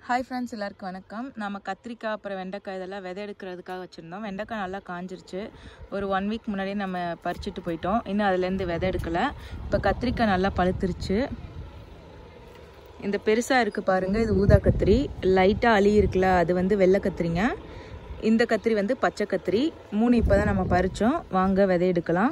hi friends எல்லாருக்கும் வணக்கம் நம்ம கத்திரிக்காய் அப்புறம் வெண்டைக்காய் இதெல்லாம் விதை எடுக்கிறதுக்காக வச்சுருந்தோம் வெண்டைக்காய் நல்லா காஞ்சிருச்சு ஒரு ஒன் வீக் முன்னாடியே நம்ம பறிச்சுட்டு போயிட்டோம் இன்னும் அதுலேருந்து விதை எடுக்கலை இப்போ கத்திரிக்காய் நல்லா பழுத்துருச்சு இந்த பெருசாக இருக்குது பாருங்கள் இது ஊதா கத்திரி லைட்டாக அழி இருக்குல்ல அது வந்து வெள்ளை கத்திரிங்க இந்த கத்திரி வந்து பச்சை கத்திரி மூணு இப்போ தான் நம்ம பறித்தோம் வாங்க விதை எடுக்கலாம்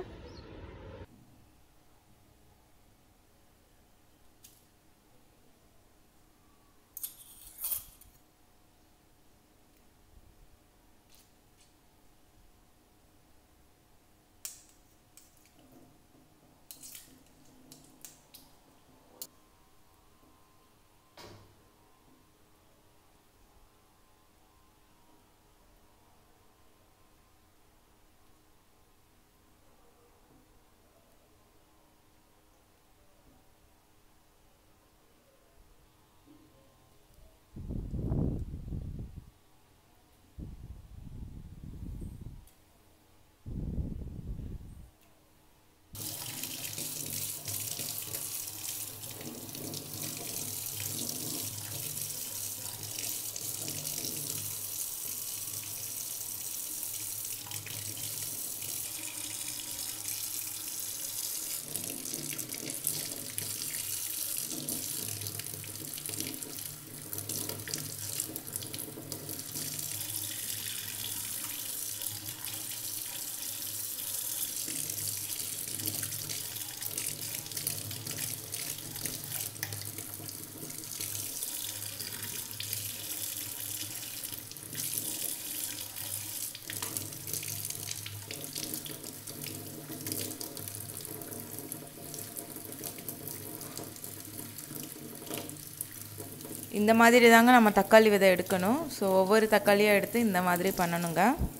இந்த மாதிரி தாங்க நம்ம தக்காளி விதை எடுக்கணும் ஸோ ஒவ்வொரு தக்காளியாக எடுத்து இந்த மாதிரி பண்ணணுங்க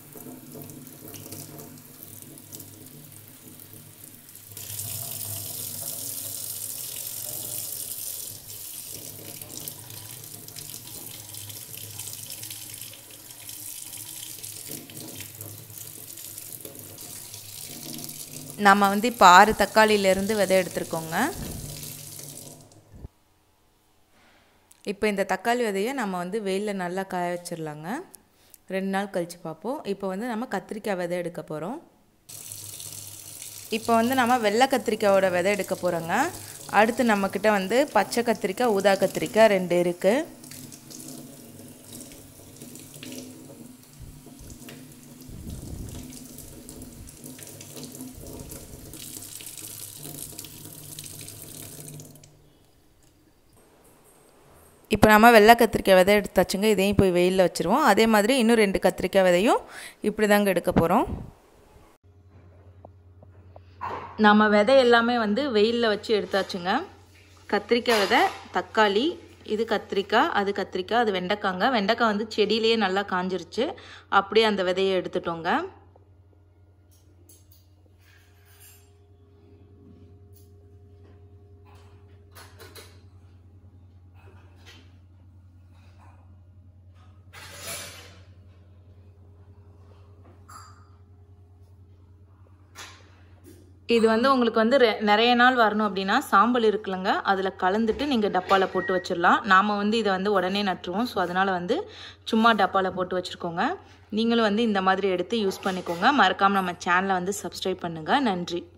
நம்ம வந்து இப்போ ஆறு தக்காளியிலேருந்து விதை எடுத்துருக்கோங்க இப்போ இந்த தக்காளி விதையை நம்ம வந்து வெயிலில் நல்லா காய வச்சிடலாங்க ரெண்டு நாள் கழித்து பார்ப்போம் இப்போ வந்து நம்ம கத்திரிக்காய் விதை எடுக்க போகிறோம் இப்போ வந்து நம்ம வெள்ளை கத்திரிக்காயோட விதை எடுக்க போகிறோங்க அடுத்து நம்மக்கிட்ட வந்து பச்சை கத்திரிக்காய் ஊதா கத்திரிக்காய் ரெண்டு இருக்குது இப்போ நம்ம வெள்ளை கத்திரிக்காய் விதை எடுத்தாச்சுங்க இதையும் போய் வெயிலில் வச்சுருவோம் அதே மாதிரி இன்னும் ரெண்டு கத்திரிக்காய் விதையும் இப்படி தாங்க எடுக்க போகிறோம் நம்ம விதை எல்லாமே வந்து வெயிலில் வச்சு எடுத்தாச்சுங்க கத்திரிக்காய் விதை தக்காளி இது கத்திரிக்காய் அது கத்திரிக்காய் அது வெண்டைக்காங்க வெண்டைக்காய் வந்து செடியிலேயே நல்லா காஞ்சிருச்சு அப்படியே அந்த விதையை எடுத்துட்டோங்க இது வந்து உங்களுக்கு வந்து நிறைய நாள் வரணும் அப்படின்னா சாம்பல் இருக்குல்லங்க அதில் கலந்துட்டு நீங்கள் டப்பாவில் போட்டு வச்சிடலாம் நாம் வந்து இதை வந்து உடனே நட்டுருவோம் ஸோ அதனால் வந்து சும்மா டப்பாவில் போட்டு வச்சுருக்கோங்க நீங்களும் வந்து இந்த மாதிரி எடுத்து யூஸ் பண்ணிக்கோங்க மறக்காமல் நம்ம சேனலை வந்து சப்ஸ்கிரைப் பண்ணுங்கள் நன்றி